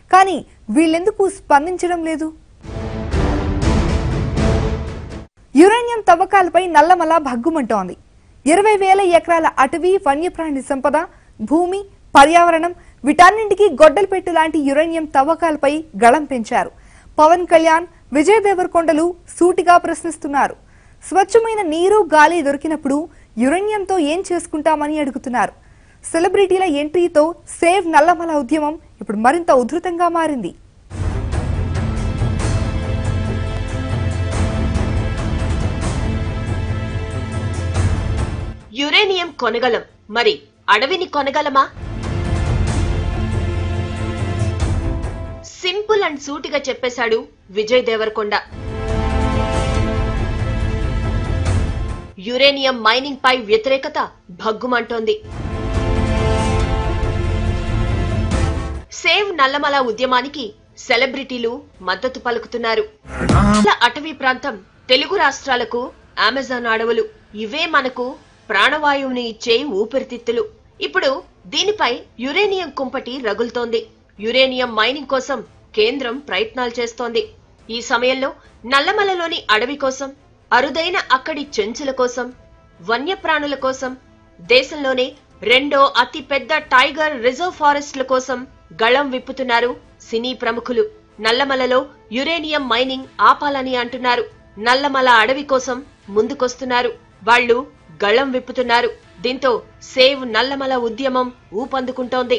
కానీ వీళ్ళెందుకు స్పందించడం లేదు యురేనియం తవ్వకాలపై నల్లమల భగ్గుమంటోంది ఇరవై వేల ఎకరాల అటవీ వన్యప్రాణి సంపద భూమి పర్యావరణం వీటన్నింటికీ గొడ్డలపెట్టు లాంటి యురేనియం తవ్వకాలపై గళం పెంచారు పవన్ కళ్యాణ్ విజయ్ దేవరకొండలు సూటిగా ప్రశ్నిస్తున్నారు స్వచ్ఛమైన నీరు గాలి దొరికినప్పుడు యురేనియంతో ఏం చేసుకుంటామని అడుగుతున్నారు సెలబ్రిటీల ఎంట్రీతో సేవ్ నల్లమల ఉద్యమం ఇప్పుడు మరింత ఉధృతంగా మారింది యురేనియం కొనగలం మరి అడవిని కొనగలమా సింపుల్ అండ్ సూటిగా చెప్పేశాడు విజయ్ దేవరకొండ యురేనియం మైనింగ్ పై వ్యతిరేకత భగ్గుమంటోంది సేవ్ నల్లమల ఉద్యమానికి సెలబ్రిటీలు మద్దతు పలుకుతున్నారు నల్ల అటవీ ప్రాంతం తెలుగు రాష్ట్రాలకు అమెజాన్ అడవులు ఇవే మనకు ప్రాణవాయువుని ఇచ్చే ఊపిరితిత్తులు ఇప్పుడు దీనిపై యురేనియం కుంపటి రగులుతోంది యురేనియం మైనింగ్ కోసం కేంద్రం ప్రయత్నాలు చేస్తోంది ఈ సమయంలో నల్లమలలోని అడవి కోసం అరుదైన అక్కడి చెంచుల కోసం వన్యప్రాణుల కోసం దేశంలోనే రెండో అతి పెద్ద టైగర్ రిజర్వ్ ఫారెస్ట్ల కోసం గళం విప్పుతున్నారు సినీ ప్రముఖులు నల్లమలలో యురేనియం మైనింగ్ ఆపాలని అంటున్నారు నల్లమల అడవి కోసం ముందుకొస్తున్నారు వాళ్ళు గళం విప్పుతున్నారు దీంతో సేవ్ నల్లమల ఉద్యమం ఊపందుకుంటోంది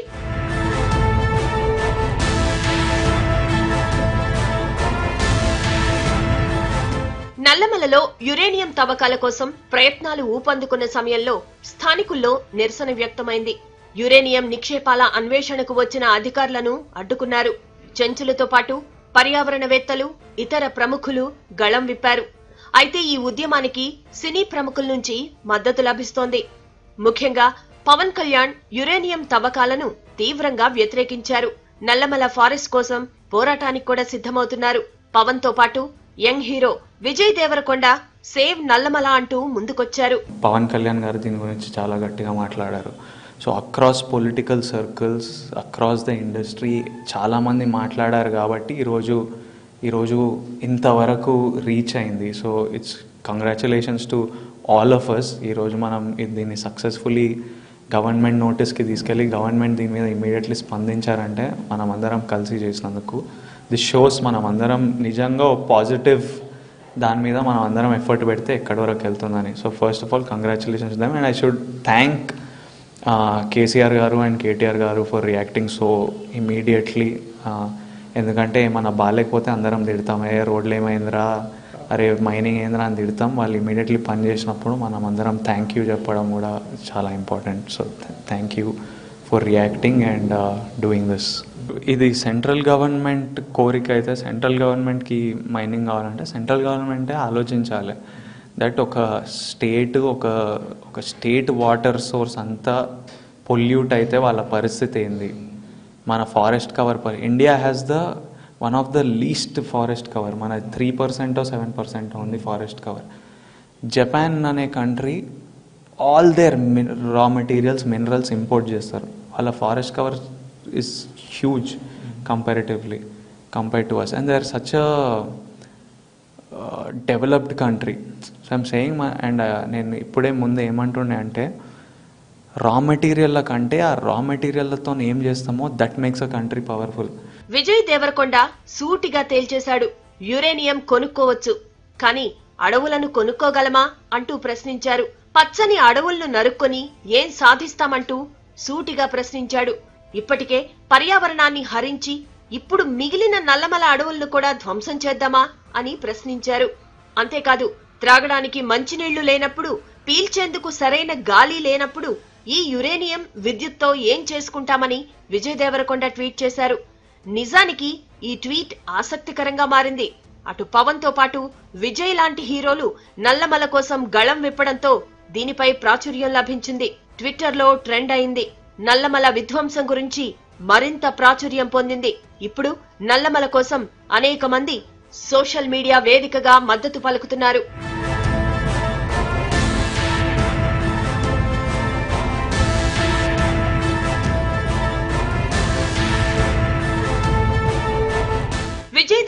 నల్లమలలో యురేనియం తవ్వకాల కోసం ప్రయత్నాలు ఊపందుకున్న సమయంలో స్థానికుల్లో నిరసన వ్యక్తమైంది యురేనియం నిక్షేపాల అన్వేషణకు వచ్చిన అధికారులను అడ్డుకున్నారు చెంచులతో పాటు పర్యావరణవేత్తలు ఇతర ప్రముఖులు గళం విప్పారు అయితే ఈ ఉద్యమానికి సినీ ప్రముఖుల నుంచి మద్దతు లభిస్తోంది ముఖ్యంగా పవన్ కళ్యాణ్ యురేనియం తవ్వకాలను తీవ్రంగా వ్యతిరేకించారు నల్లమల ఫారెస్ట్ కోసం పోరాటానికి కూడా సిద్ధమవుతున్నారు పవన్ తో పాటు young hero Vijay Deverakonda save Nallamala అంటూ ముందుకొచ్చారు పవన్ కళ్యాణ్ గారు దీని గురించి చాలా గట్టిగా మాట్లాడారు so across political circles across the industry చాలామంది మాట్లాడారు కాబట్టి ఈరోజు ఈరోజు ఇంతవరకు రీచ్ అయింది so it's congratulations to all of us ఈరోజు మనం ఇది- దీన్ని సక్సెస్ఫుల్లీ గవర్నమెంట్ నోటీస్కి తీసుకెళ్ళి గవర్నమెంట్ దీని మీద ఇమీడియట్లీ స్పందించారంటే మనం అందరం కలిసి చేసినందుకు ది షోస్ మనం అందరం నిజంగా పాజిటివ్ దాని మీద మనం అందరం ఎఫర్ట్ పెడితే ఎక్కడి వరకు వెళ్తుందని so first of all congratulations them and I should thank KCR garu and KTR గారు ఫర్ రియాక్టింగ్ సో ఇమీడియట్లీ ఎందుకంటే మన బాగాలేకపోతే అందరం తిడతాం ఏ రోడ్లు ఏమైందిరా అరే మైనింగ్ ఏందిరా అని తిడతాం వాళ్ళు ఇమీడియట్లీ పని చేసినప్పుడు మనం అందరం థ్యాంక్ యూ చెప్పడం కూడా చాలా important so thank you for reacting and doing this ఇది సెంట్రల్ గవర్నమెంట్ కోరిక అయితే సెంట్రల్ గవర్నమెంట్కి మైనింగ్ కావాలంటే సెంట్రల్ గవర్నమెంటే ఆలోచించాలి దట్ ఒక స్టేట్ ఒక ఒక స్టేట్ వాటర్ సోర్స్ అంతా పొల్యూట్ అయితే వాళ్ళ పరిస్థితి ఏంది మన forest cover per India has the one of the least forest cover మన త్రీ పర్సెంటో సెవెన్ పర్సెంటో ఉంది ఫారెస్ట్ కవర్ జపాన్ అనే country all their raw materials minerals import చేస్తారు వాళ్ళ ఫారెస్ట్ కవర్ is huge comparatively compare to us and they are such a developed country so I'm saying and నేను ఇప్పుడే ముందు ఏమంటుండే అంటే రా మెటీరియల్ల కంటే ఆ రా మెటీరియల్లతో ఏం చేస్తామో that makes a country powerful Vijay Devarakonda సూటిగా తేల్చేశాడు యురేనియం కొనుక్కోవచ్చు కానీ అడవులను కొనుక్కోగలమా అంటూ ప్రశ్నించారు పచ్చని అడవులను నరుక్కొని ఏం సాధిస్తామంటూ సూటిగా ప్రశ్నించాడు ఇప్పటికే పర్యావరణాన్ని హరించి ఇప్పుడు మిగిలిన నల్లమల అడవులను కూడా ధ్వంసం చేద్దామా అని ప్రశ్నించారు అంతేకాదు త్రాగడానికి మంచినీళ్లు లేనప్పుడు పీల్చేందుకు సరైన గాలి లేనప్పుడు ఈ యురేనియం విద్యుత్తో ఏం చేసుకుంటామని విజయ్ దేవరకొండ ట్వీట్ చేశారు నిజానికి ఈ ట్వీట్ ఆసక్తికరంగా మారింది అటు పవన్ తో పాటు విజయ్ లాంటి హీరోలు నల్లమల కోసం గళం విప్పడంతో దీనిపై ప్రాచుర్యం లభించింది ట్విట్టర్లో ట్రెండ్ అయింది నల్లమల విధ్వంసం గురించి మరింత ప్రాచుర్యం పొందింది ఇప్పుడు నల్లమల కోసం అనేక మంది సోషల్ మీడియా వేదికగా మద్దతు పలుకుతున్నారు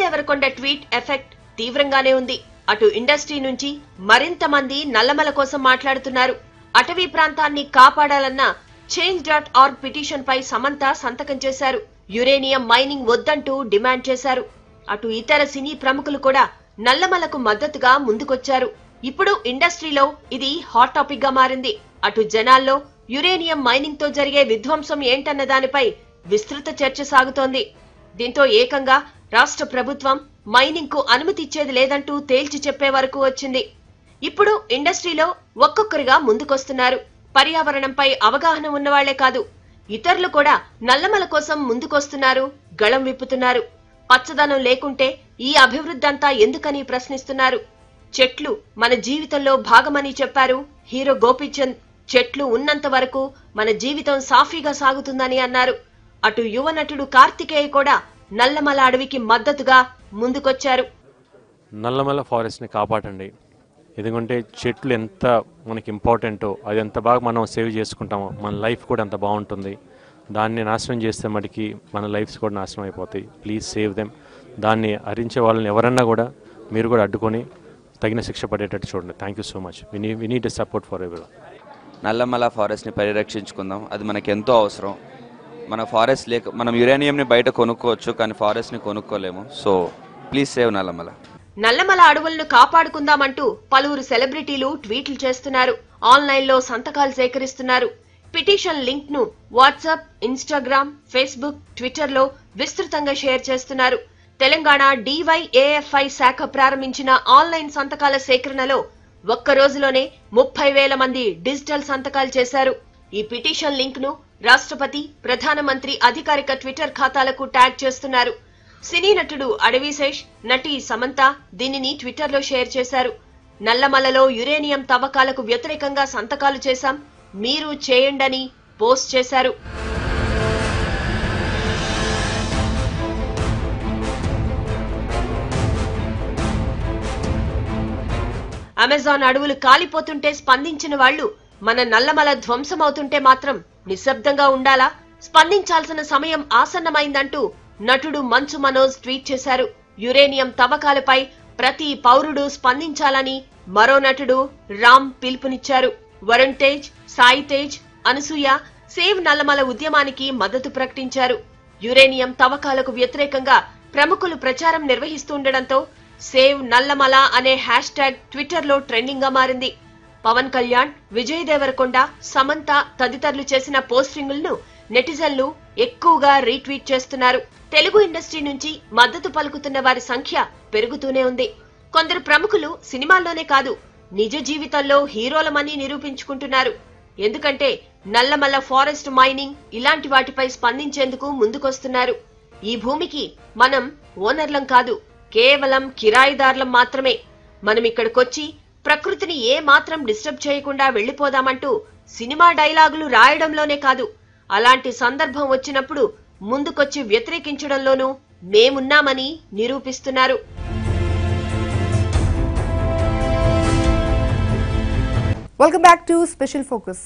దేవరకొండ ట్వీట్ ఎఫెక్ట్ తీవ్రంగానే ఉంది అటు ఇండస్ట్రీ నుంచి మరింత మంది నల్లమల కోసం మాట్లాడుతున్నారు అటవీ ప్రాంతాన్ని కాపాడాలన్న చేంజ్ డాట్ ఆర్గ్ పిటిషన్ పై సమంత సంతకం చేశారు యురేనియం మైనింగ్ వద్దంటూ డిమాండ్ చేశారు అటు ఇతర సినీ ప్రముఖులు కూడా నల్లమలకు మద్దతుగా ముందుకొచ్చారు ఇప్పుడు ఇండస్ట్రీలో ఇది హాట్ టాపిక్ గా మారింది అటు జనాల్లో యురేనియం మైనింగ్ తో జరిగే విధ్వంసం ఏంటన్న దానిపై విస్తృత చర్చ సాగుతోంది దీంతో ఏకంగా రాష్ట్ర ప్రభుత్వం మైనింగ్ కు అనుమతి ఇచ్చేది లేదంటూ తేల్చి చెప్పే వరకు వచ్చింది ఇప్పుడు ఇండస్ట్రీలో ఒక్కొక్కరిగా ముందుకొస్తున్నారు పర్యావరణంపై అవగాహన ఉన్నవాళ్లే కాదు ఇతరులు కూడా నల్లమల కోసం ముందుకొస్తున్నారు గళం విప్పుతున్నారు పచ్చదనం లేకుంటే ఈ అభివృద్ధంతా ఎందుకని ప్రశ్నిస్తున్నారు చెట్లు మన జీవితంలో భాగమని చెప్పారు హీరో గోపీచంద్ చెట్లు ఉన్నంత వరకు మన జీవితం సాఫీగా సాగుతుందని అన్నారు అటు యువ నటుడు కార్తికేయ కూడా నల్లమల అడవికి మద్దతుగా ముందుకొచ్చారు నల్లమల్ల ఫారెస్ట్ని కాపాడండి ఎందుకంటే చెట్లు ఎంత మనకి ఇంపార్టెంటో అది ఎంత బాగా మనం సేవ్ చేసుకుంటామో మన లైఫ్ కూడా అంత బాగుంటుంది దాన్ని నాశనం చేస్తే మటుకి మన లైఫ్స్ కూడా నాశనం అయిపోతాయి ప్లీజ్ సేవ్ దెమ్ దాన్ని హరించే వాళ్ళని ఎవరన్నా కూడా మీరు కూడా అడ్డుకొని తగిన శిక్ష పడేటట్టు చూడండి థ్యాంక్ యూ సో మచ్ వినీ we need support for ever Nallamala ఫారెస్ట్ని పరిరక్షించుకుందాం అది మనకు ఎంతో అవసరం మన ఫారెస్ట్ లేక మనం యురేనియంని బయట కొనుక్కోవచ్చు కానీ ఫారెస్ట్ని కొనుక్కోలేము so please save Nallamala Nallamala అడవులను కాపాడుకుందామంటూ పలువురు సెలబ్రిటీలు ట్వీట్లు చేస్తున్నారు ఆన్లైన్ లో సంతకాలు సేకరిస్తున్నారు పిటిషన్ లింక్ ను వాట్సాప్ ఇన్స్టాగ్రామ్ ఫేస్బుక్ ట్విట్టర్ లో విస్తృతంగా షేర్ చేస్తున్నారు తెలంగాణ డివైఏఎఫ్ఐ శాఖ ప్రారంభించిన ఆన్లైన్ సంతకాల సేకరణలో ఒక్క రోజులోనే ముప్పై వేల మంది డిజిటల్ సంతకాలు చేశారు ఈ పిటిషన్ లింక్ ను రాష్ట్రపతి ప్రధానమంత్రి అధికారిక ట్విట్టర్ ఖాతాలకు ట్యాగ్ చేస్తున్నారు సినీ నటుడు అడవిశేష్ నటి సమంత దీనిని ట్విట్టర్లో షేర్ చేశారు నల్లమలలో యురేనియం తవ్వకాలకు వ్యతిరేకంగా సంతకాలు చేశాం మీరు చేయండని పోస్ట్ చేశారు అమెజాన్ అడవులు కాలిపోతుంటే స్పందించిన వాళ్ళు మన నల్లమల ధ్వంసమవుతుంటే మాత్రం నిశ్శబ్దంగా ఉండాలా స్పందించాల్సిన సమయం ఆసన్నమైందంటూ నటుడు మంచు మనోజ్ ట్వీట్ చేశారు యురేనియం తవ్వకాలపై ప్రతి పౌరుడు స్పందించాలని మరో నటుడు రామ్ పిలుపునిచ్చారు వరుణ్ తేజ్ సాయి తేజ్ అనసూయ సేవ్ నల్లమల ఉద్యమానికి మద్దతు ప్రకటించారు యురేనియం తవ్వకాలకు వ్యతిరేకంగా ప్రముఖులు ప్రచారం నిర్వహిస్తుండటంతో సేవ్ నల్లమల అనే హ్యాష్ ట్యాగ్ ట్విట్టర్ లో ట్రెండింగ్ గా మారింది పవన్ కళ్యాణ్ విజయ్ దేవరకొండ సమంత తదితరులు చేసిన పోస్టింగులను నెటిజన్లు ఎక్కువగా రీట్వీట్ చేస్తున్నారు తెలుగు ఇండస్ట్రీ నుంచి మద్దతు పలుకుతున్న వారి సంఖ్య పెరుగుతూనే ఉంది కొందరు ప్రముఖులు సినిమాల్లోనే కాదు నిజ జీవితంలో హీరోలమని నిరూపించుకుంటున్నారు ఎందుకంటే నల్లమల్ల ఫారెస్ట్ మైనింగ్ ఇలాంటి వాటిపై స్పందించేందుకు ముందుకొస్తున్నారు ఈ భూమికి మనం ఓనర్లం కాదు కేవలం కిరాయిదారులం మాత్రమే మనం ఇక్కడికొచ్చి ప్రకృతిని ఏ మాత్రం డిస్టర్బ్ చేయకుండా వెళ్లిపోదామంటూ సినిమా డైలాగులు రాయడంలోనే కాదు అలాంటి సందర్భం వచ్చినప్పుడు ముందుకొచ్చి వ్యతిరేకించడంలోనూ మేమున్నామని నిరూపిస్తున్నారు welcome back to special focus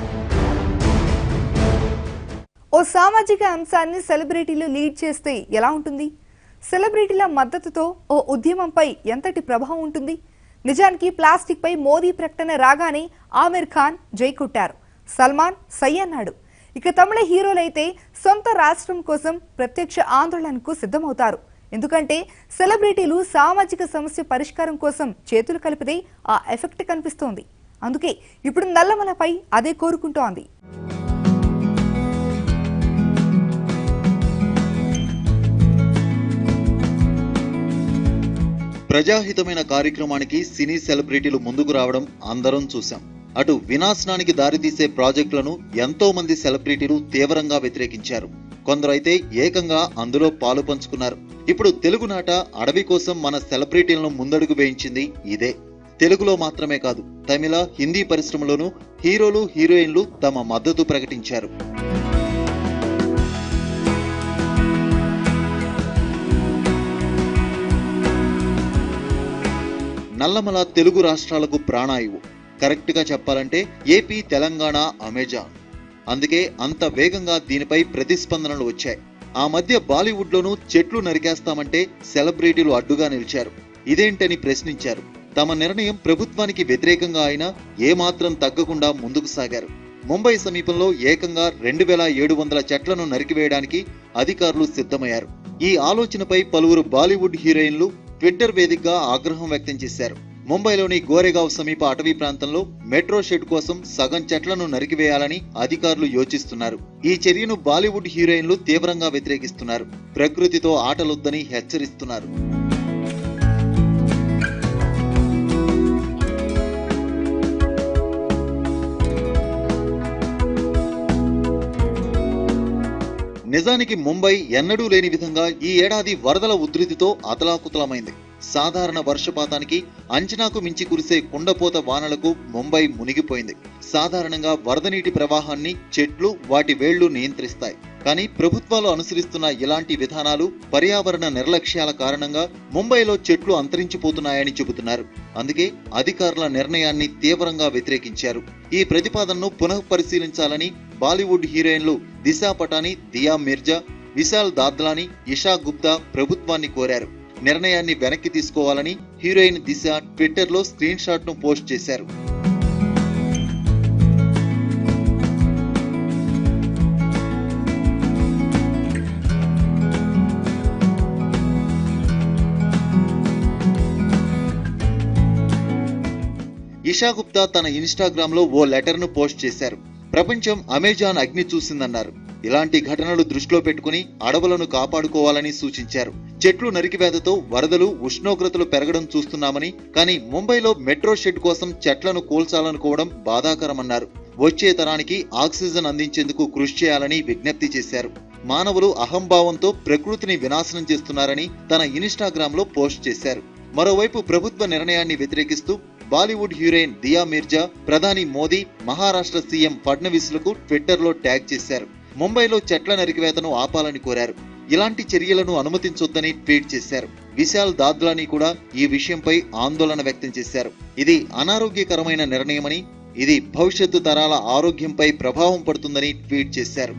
ఓ సామాజిక అంశాన్ని సెలబ్రిటీలు లీడ్ చేస్తే ఎలా ఉంటుంది సెలబ్రిటీల మద్దతుతో ఓ ఉద్యమంపై ఎంతటి ప్రభావం ఉంటుంది నిజానికి ప్లాస్టిక్ పై మోదీ ప్రకటన రాగానే ఆమిర్ ఖాన్ జై కొట్టారు సల్మాన్ సై అన్నాడు ఇక తమిళ హీరోలైతే సొంత రాష్ట్రం కోసం ప్రత్యక్ష ఆందోళనకు సిద్ధమవుతారు ఎందుకంటే సెలబ్రిటీలు సామాజిక సమస్య పరిష్కారం కోసం చేతులు కలిపితే ఆ ఎఫెక్ట్ కనిపిస్తోంది అందుకే ఇప్పుడు నల్లమలపై అదే కోరుకుంటోంది ప్రజాహితమైన కార్యక్రమానికి సినీ సెలబ్రిటీలు ముందుకు రావడం అందరం చూశాం అటు వినాశనానికి దారితీసే ప్రాజెక్టులను ఎంతో మంది సెలబ్రిటీలు తీవ్రంగా వ్యతిరేకించారు కొందరైతే ఏకంగా అందులో పాలు పంచుకున్నారు ఇప్పుడు తెలుగునాట అడవి కోసం మన సెలబ్రిటీలను ముందడుగు వేయించింది ఇదే తెలుగులో మాత్రమే కాదు తమిళ హిందీ పరిశ్రమలోనూ హీరోలు హీరోయిన్లు తమ మద్దతు ప్రకటించారు నల్లమల తెలుగు రాష్ట్రాలకు ప్రాణాయువు కరెక్ట్గా చెప్పాలంటే ఏపీ తెలంగాణ అమెజాన్ అందుకే అంత వేగంగా దీనిపై ప్రతిస్పందనలు వచ్చాయి ఆ మధ్య బాలీవుడ్ లోనూ చెట్లు నరికేస్తామంటే సెలబ్రిటీలు అడ్డుగా నిలిచారు ఇదేంటని ప్రశ్నించారు తమ నిర్ణయం ప్రభుత్వానికి వ్యతిరేకంగా అయినా ఏమాత్రం తగ్గకుండా ముందుకు సాగారు ముంబై సమీపంలో ఏకంగా రెండు వేల ఏడు వందల చెట్లను నరికివేయడానికి అధికారులు సిద్ధమయ్యారు ఈ ఆలోచనపై పలువురు బాలీవుడ్ హీరోయిన్లు ట్విట్టర్ వేదికగా ఆగ్రహం వ్యక్తం చేశారు ముంబైలోని గోరెగావ్ సమీప అటవీ ప్రాంతంలో మెట్రో షెడ్ కోసం సగం చెట్లను నరికివేయాలని అధికారులు యోచిస్తున్నారు ఈ చర్యను బాలీవుడ్ హీరోయిన్లు తీవ్రంగా వ్యతిరేకిస్తున్నారు ప్రకృతితో ఆటలొద్దని హెచ్చరిస్తున్నారు నిజానికి ముంబై ఎన్నడూ లేని విధంగా ఈ ఏడాది వరదల ఉధృతితో అతలాకుతలమైంది సాధారణ వర్షపాతానికి అంచనాకు మించి కురిసే కుండపోత వానలకు ముంబై మునిగిపోయింది సాధారణంగా వరద నీటి ప్రవాహాన్ని చెట్లు వాటి వేళ్లు నియంత్రిస్తాయి కానీ ప్రభుత్వాలు అనుసరిస్తున్న ఇలాంటి విధానాలు పర్యావరణ నిర్లక్ష్యాల కారణంగా ముంబైలో చెట్లు అంతరించిపోతున్నాయని చెబుతున్నారు అందుకే అధికారుల నిర్ణయాన్ని తీవ్రంగా వ్యతిరేకించారు ఈ ప్రతిపాదనను పునః పరిశీలించాలని బాలీవుడ్ హీరోయిన్లు దిశా పటాని దియా మిర్జా విశాల్ దాద్లాని ఇషా గుప్తా ప్రభుత్వాన్ని కోరారు నిర్ణయాన్ని వెనక్కి తీసుకోవాలని హీరోయిన్ దిశ ట్విట్టర్లో స్క్రీన్ షాట్ ను పోస్ట్ చేశారు ఇషా గుప్తా తన ఇన్స్టాగ్రామ్ లో ఓ లెటర్ ను పోస్ట్ చేశారు ప్రపంచం అమెజాన్ అగ్ని చూసిందన్నారు ఇలాంటి ఘటనలు దృష్టిలో పెట్టుకుని అడవులను కాపాడుకోవాలని సూచించారు చెట్లు నరికివేతతో వరదలు ఉష్ణోగ్రతలు పెరగడం చూస్తున్నామని కానీ ముంబైలో మెట్రో షెడ్ కోసం చెట్లను కూల్చాలనుకోవడం బాధాకరమన్నారు వచ్చే తరానికి ఆక్సిజన్ అందించేందుకు కృషి చేయాలని విజ్ఞప్తి చేశారు మానవులు అహంభావంతో ప్రకృతిని వినాశనం చేస్తున్నారని తన ఇన్స్టాగ్రామ్ లో పోస్ట్ చేశారు మరోవైపు ప్రభుత్వ నిర్ణయాన్ని వ్యతిరేకిస్తూ బాలీవుడ్ హీరోయిన్ దియా మిర్జా ప్రధాని మోదీ మహారాష్ట్ర సీఎం ఫడ్నవీస్లకు ట్విట్టర్లో ట్యాగ్ చేశారు ముంబైలో చెట్ల నరికివేతను ఆపాలని కోరారు ఇలాంటి చర్యలను అనుమతించొద్దని ట్వీట్ చేశారు విశాల్ దాద్లాని కూడా ఈ విషయంపై ఆందోళన వ్యక్తం చేశారు ఇది అనారోగ్యకరమైన నిర్ణయమని ఇది భవిష్యత్తు తరాల ఆరోగ్యంపై ప్రభావం పడుతుందని ట్వీట్ చేశారు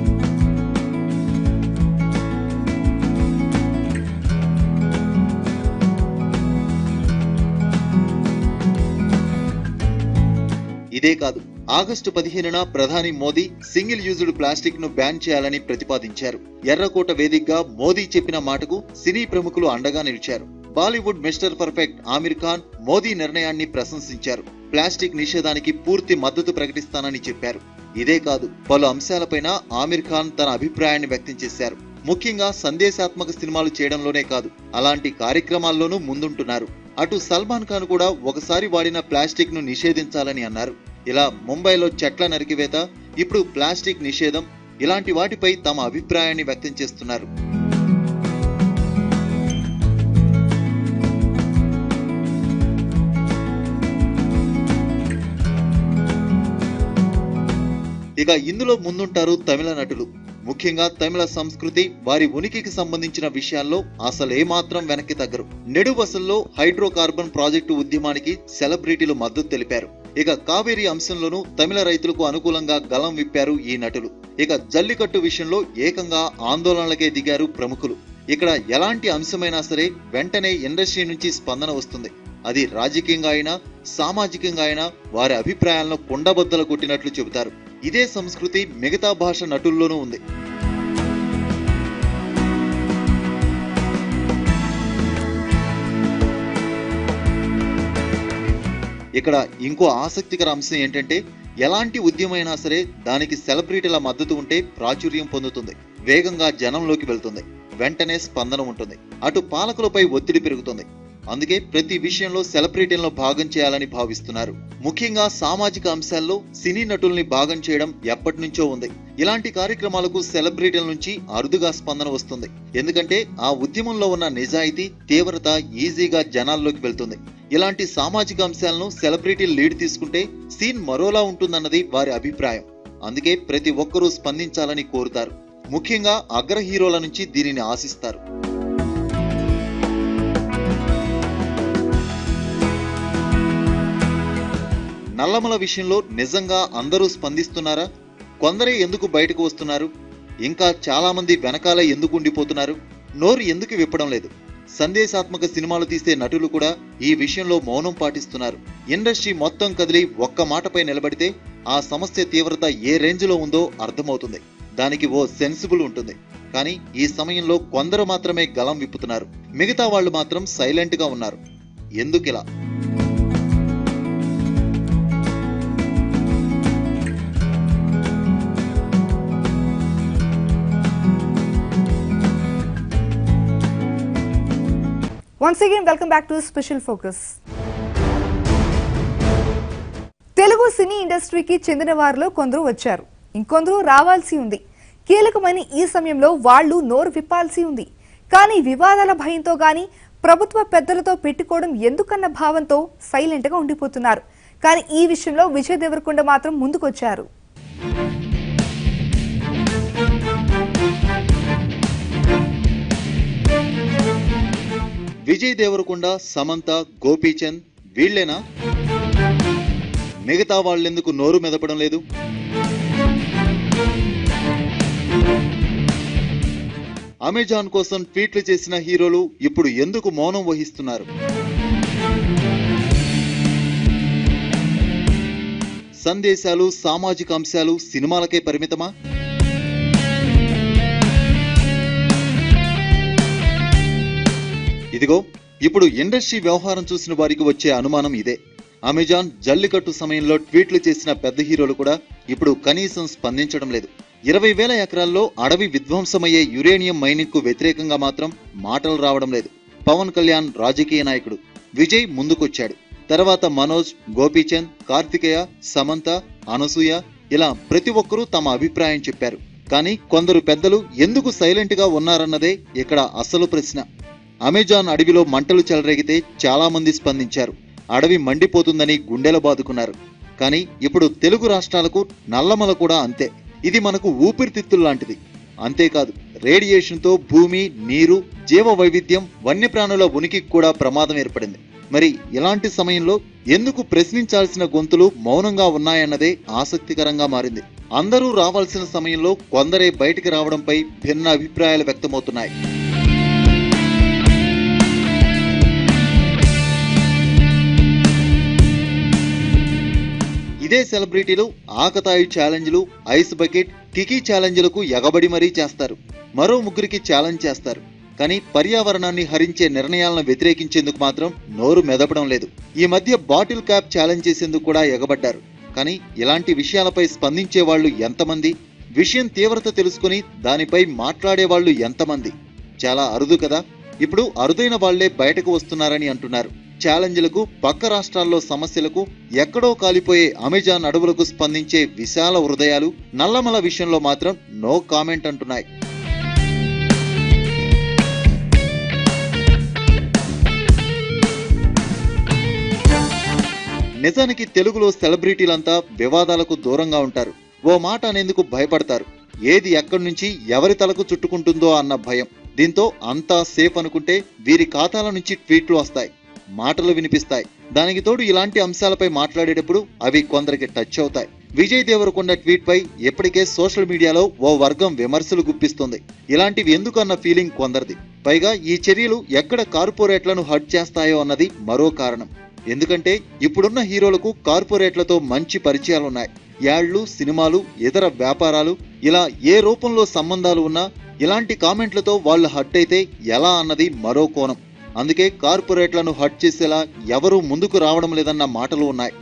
ఇదే కాదు ఆగస్టు పదిహేనున ప్రధాని మోదీ సింగిల్ యూజ్డ్ ప్లాస్టిక్ ను బ్యాన్ చేయాలని ప్రతిపాదించారు ఎర్రకోట వేదికగా మోదీ చెప్పిన మాటకు సినీ ప్రముఖులు అండగా నిలిచారు Bollywood mister perfect Aamir Khan Modi నిర్ణయాన్ని ప్రశంసించారు ప్లాస్టిక్ నిషేధానికి పూర్తి మద్దతు ప్రకటిస్తానని చెప్పారు ఇదే కాదు పలు అంశాలపైన ఆమిర్ ఖాన్ తన అభిప్రాయాన్ని వ్యక్తం చేశారు ముఖ్యంగా సందేశాత్మక సినిమాలు చేయడంలోనే కాదు అలాంటి కార్యక్రమాల్లోనూ ముందుంటున్నారు అటు సల్మాన్ ఖాన్ కూడా ఒకసారి వాడిన ప్లాస్టిక్ ను నిషేధించాలని అన్నారు ఇలా ముంబైలో చెట్ల నరికివేత ఇప్పుడు ప్లాస్టిక్ నిషేధం ఇలాంటి వాటిపై తమ అభిప్రాయాన్ని వ్యక్తం చేస్తున్నారు ఇక ఇందులో ముందుంటారు తమిళ నటులు ముఖ్యంగా తమిళ సంస్కృతి వారి ఉనికికి సంబంధించిన విషయాల్లో అసలు ఏమాత్రం వెనక్కి తగ్గరు నెడు బస్సుల్లో హైడ్రోకార్బన్ ప్రాజెక్టు ఉద్యమానికి సెలబ్రిటీలు మద్దతు తెలిపారు ఇక కావేరీ అంశంలోనూ తమిళ రైతులకు అనుకూలంగా గలం విప్పారు ఈ నటులు ఇక జల్లికట్టు విషయంలో ఏకంగా ఆందోళనలకే దిగారు ప్రముఖులు ఇక్కడ ఎలాంటి అంశమైనా సరే వెంటనే ఇండస్ట్రీ నుంచి స్పందన వస్తుంది అది రాజకీయంగా అయినా సామాజికంగా అయినా వారి అభిప్రాయాలను కుండబద్దలు కొట్టినట్లు చెబుతారు ఇదే సంస్కృతి మిగతా భాష నటుల్లోనూ ఉంది ఇక్కడ ఇంకో ఆసక్తికర అంశం ఏంటంటే ఎలాంటి ఉద్యమైనా సరే దానికి సెలబ్రిటీల మద్దతు ఉంటే ప్రాచుర్యం పొందుతుంది వేగంగా జనంలోకి వెళ్తుంది వెంటనే స్పందన ఉంటుంది అటు పాలకులపై ఒత్తిడి పెరుగుతుంది అందుకే ప్రతి విషయంలో సెలబ్రిటీలను భాగం చేయాలని భావిస్తున్నారు ముఖ్యంగా సామాజిక అంశాల్లో సినీ నటుల్ని భాగం చేయడం ఎప్పటి నుంచో ఉంది ఇలాంటి కార్యక్రమాలకు సెలబ్రిటీల నుంచి అరుదుగా స్పందన వస్తుంది ఎందుకంటే ఆ ఉద్యమంలో ఉన్న నిజాయితీ తీవ్రత ఈజీగా జనాల్లోకి వెళ్తుంది ఇలాంటి సామాజిక అంశాలను సెలబ్రిటీ లీడ్ తీసుకుంటే సీన్ మరోలా ఉంటుందన్నది వారి అభిప్రాయం అందుకే ప్రతి ఒక్కరూ స్పందించాలని కోరుతారు ముఖ్యంగా అగ్ర హీరోల నుంచి దీనిని ఆశిస్తారు నల్లమల విషయంలో నిజంగా అందరూ స్పందిస్తున్నారా కొందరే ఎందుకు బయటకు వస్తున్నారు ఇంకా చాలా మంది వెనకాల ఎందుకు ఉండిపోతున్నారు నోరు ఎందుకు విప్పడం లేదు సందేశాత్మక సినిమాలు తీసే నటులు కూడా ఈ విషయంలో మౌనం పాటిస్తున్నారు ఇండస్ట్రీ మొత్తం కదిలి ఒక్క మాటపై నిలబడితే ఆ సమస్య తీవ్రత ఏ రేంజ్లో ఉందో అర్థమవుతుంది దానికి ఓ సెన్సిబుల్ ఉంటుంది కానీ ఈ సమయంలో కొందరు మాత్రమే గలం విప్పుతున్నారు మిగతా వాళ్ళు మాత్రం సైలెంట్ గా ఉన్నారు ఎందుకిలా once again welcome back to special focus Telugu సినీ ఇండస్ట్రీకి చెందిన వారిలో కొందరు వచ్చారు ఇంకొందరు రావాల్సి ఉంది కీలకమైన ఈ సమయంలో వాళ్ళు నోరు విప్పాల్సి ఉంది కానీ వివాదాల భయంతో గాని ప్రభుత్వ పెద్దలతో పెట్టుకోవడం ఎందుకన్న భావంతో సైలెంట్ గా ఉండిపోతున్నారు కానీ ఈ విషయంలో విజయ్ దేవరకొండ మాత్రం ముందుకొచ్చారు విజయ్ దేవరకొండ సమంత గోపీచంద్ వీళ్ళేనా మిగతా వాళ్ళెందుకు నోరు మెదపడం లేదు అమెజాన్ కోసం ట్వీట్లు చేసిన హీరోలు ఇప్పుడు ఎందుకు మౌనం వహిస్తున్నారు సందేశాలు సామాజిక అంశాలు సినిమాలకే పరిమితమా ఇదిగో ఇప్పుడు ఇండస్ట్రీ వ్యవహారం చూసిన వారికి వచ్చే అనుమానం ఇదే అమెజాన్ జల్లికట్టు సమయంలో ట్వీట్లు చేసిన పెద్ద హీరోలు కూడా ఇప్పుడు కనీసం స్పందించడం లేదు ఇరవై వేల ఎకరాల్లో అడవి విధ్వంసమయ్యే యురేనియం మైనింగ్ కు వ్యతిరేకంగా మాత్రం మాటలు రావడం లేదు పవన్ కళ్యాణ్ రాజకీయ నాయకుడు విజయ్ ముందుకొచ్చాడు తర్వాత మనోజ్ గోపీచంద్ కార్తికేయ సమంత అనసూయ ఇలా ప్రతి ఒక్కరూ తమ అభిప్రాయం చెప్పారు కానీ కొందరు పెద్దలు ఎందుకు సైలెంట్ గా ఉన్నారన్నదే ఇక్కడ అసలు ప్రశ్న అమెజాన్ అడవిలో మంటలు చెలరేగితే చాలా మంది స్పందించారు అడవి మండిపోతుందని గుండెల బాదుకున్నారు కానీ ఇప్పుడు తెలుగు రాష్ట్రాలకు నల్లమల కూడా అంతే ఇది మనకు ఊపిరితిత్తుల్లాంటిది అంతేకాదు రేడియేషన్తో భూమి నీరు జీవ వైవిధ్యం వన్యప్రాణుల ఉనికికి కూడా ప్రమాదం ఏర్పడింది మరి ఇలాంటి సమయంలో ఎందుకు ప్రశ్నించాల్సిన గొంతులు మౌనంగా ఉన్నాయన్నదే ఆసక్తికరంగా మారింది అందరూ రావాల్సిన సమయంలో కొందరే బయటికి రావడంపై భిన్న అభిప్రాయాలు వ్యక్తమవుతున్నాయి ఇదే సెలబ్రిటీలు ఆకతాయి ఛాలెంజ్లు ఐస్ బకెట్ కికీ ఛాలెంజ్లకు ఎగబడి మరీ చేస్తారు మరో ముగ్గురికి ఛాలెంజ్ చేస్తారు కానీ పర్యావరణాన్ని హరించే నిర్ణయాలను వ్యతిరేకించేందుకు మాత్రం నోరు మెదపడం లేదు ఈ మధ్య బాటిల్ క్యాప్ ఛాలెంజ్ చేసేందుకు కూడా ఎగబడ్డారు కానీ ఇలాంటి విషయాలపై స్పందించే వాళ్ళు ఎంతమంది విషయం తీవ్రత తెలుసుకుని దానిపై మాట్లాడే వాళ్ళు ఎంతమంది చాలా అరుదు కదా ఇప్పుడు అరుదైన వాళ్లే బయటకు వస్తున్నారని అంటున్నారు ఛాలెంజ్లకు పక్క రాష్ట్రాల్లో సమస్యలకు ఎక్కడో కాలిపోయే అమెజాన్ అడవులకు స్పందించే విశాల హృదయాలు నల్లమల విషయంలో మాత్రం నో కామెంట్ అంటున్నాయి నిజానికి తెలుగులో సెలబ్రిటీలంతా వివాదాలకు దూరంగా ఉంటారు ఓ మాట అనేందుకు భయపడతారు ఏది ఎక్కడి నుంచి ఎవరి తలకు చుట్టుకుంటుందో అన్న భయం దీంతో అంతా సేఫ్ అనుకుంటే వీరి ఖాతాల నుంచి ట్వీట్లు వస్తాయి మాటలు వినిపిస్తాయి దానికి తోడు ఇలాంటి అంశాలపై మాట్లాడేటప్పుడు అవి కొందరికి టచ్ అవుతాయి విజయ్ దేవరకొండ ట్వీట్ పై ఇప్పటికే సోషల్ మీడియాలో ఓ వర్గం విమర్శలు గుప్పిస్తుంది ఇలాంటివి ఎందుకు అన్న ఫీలింగ్ కొందరిది పైగా ఈ చర్యలు ఎక్కడ కార్పొరేట్లను హర్ట్ చేస్తాయో అన్నది మరో కారణం ఎందుకంటే ఇప్పుడున్న హీరోలకు కార్పొరేట్లతో మంచి పరిచయాలున్నాయి యాళ్లు సినిమాలు ఇతర వ్యాపారాలు ఇలా ఏ రూపంలో సంబంధాలు ఉన్నా ఇలాంటి కామెంట్లతో వాళ్ళు హర్ట్ అయితే ఎలా అన్నది మరో కోణం అందుకే కార్పొరేట్లను హర్ట్ చేసేలా ఎవరూ ముందుకు రావడం లేదన్న మాటలు ఉన్నాయి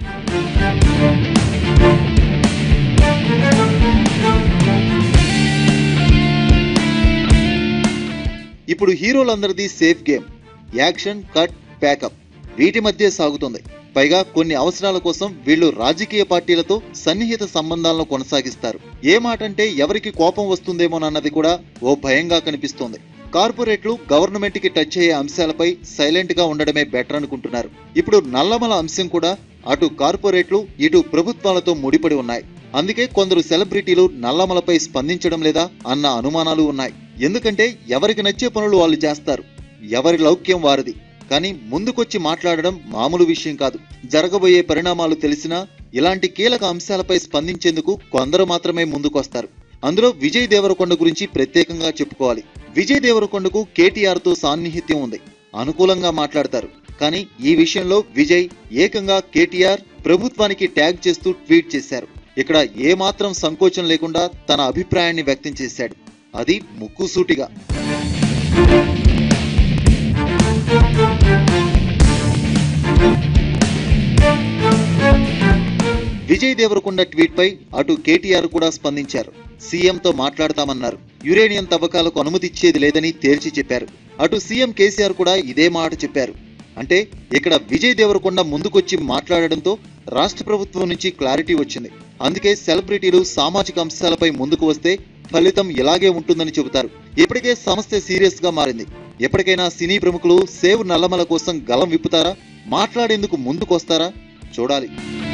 ఇప్పుడు హీరోలందరిది safe game action cut pack up వీటి మధ్య సాగుతుంది పైగా కొన్ని అవసరాల కోసం వీళ్ళు రాజకీయ పార్టీలతో సన్నిహిత సంబంధాలను కొనసాగిస్తారు ఏ మాట అంటే ఎవరికి కోపం వస్తుందేమోనన్నది కూడా ఓ భయంగా కనిపిస్తోంది కార్పొరేట్లు గవర్నమెంట్ కి టచ్ అయ్యే అంశాలపై సైలెంట్ గా ఉండడమే బెటర్ అనుకుంటున్నారు ఇప్పుడు నల్లమల అంశం కూడా అటు కార్పొరేట్లు ఇటు ప్రభుత్వాలతో ముడిపడి ఉన్నాయి అందుకే కొందరు సెలబ్రిటీలు నల్లమలపై స్పందించడం లేదా అన్న అనుమానాలు ఉన్నాయి ఎందుకంటే ఎవరికి నచ్చే పనులు వాళ్ళు చేస్తారు ఎవరి లౌక్యం వారిది కానీ ముందుకొచ్చి మాట్లాడడం మామూలు విషయం కాదు జరగబోయే పరిణామాలు తెలిసినా ఇలాంటి కీలక అంశాలపై స్పందించేందుకు కొందరు మాత్రమే ముందుకొస్తారు అందులో విజయ్ దేవరకొండ గురించి ప్రత్యేకంగా చెప్పుకోవాలి విజయ్ దేవరకొండకు కేటీఆర్ తో సాన్నిహిత్యం ఉంది అనుకూలంగా మాట్లాడతారు కానీ ఈ విషయంలో విజయ్ ఏకంగా కేటీఆర్ ప్రభుత్వానికి ట్యాగ్ చేస్తూ ట్వీట్ చేశారు ఇక్కడ ఏమాత్రం సంకోచం లేకుండా తన అభిప్రాయాన్ని వ్యక్తం చేశాడు అది ముక్కుసూటిగా విజయ్ దేవరకొండ ట్వీట్ పై అటు కేటీఆర్ కూడా స్పందించారు సీఎంతో మాట్లాడతామన్నారు యురేనియం తవ్వకాలకు అనుమతి ఇచ్చేది లేదని తేల్చి చెప్పారు అటు సీఎం కేసీఆర్ కూడా ఇదే మాట చెప్పారు అంటే ఇక్కడ విజయ్ దేవరకొండ ముందుకొచ్చి మాట్లాడడంతో రాష్ట్ర ప్రభుత్వం నుంచి క్లారిటీ వచ్చింది అందుకే సెలబ్రిటీలు సామాజిక అంశాలపై ముందుకు వస్తే ఫలితం ఇలాగే ఉంటుందని చెబుతారు ఇప్పటికే సమస్య సీరియస్ గా మారింది ఎప్పటికైనా సినీ ప్రముఖులు సేవ్ నల్లమల కోసం గలం విప్పుతారా మాట్లాడేందుకు ముందుకొస్తారా చూడాలి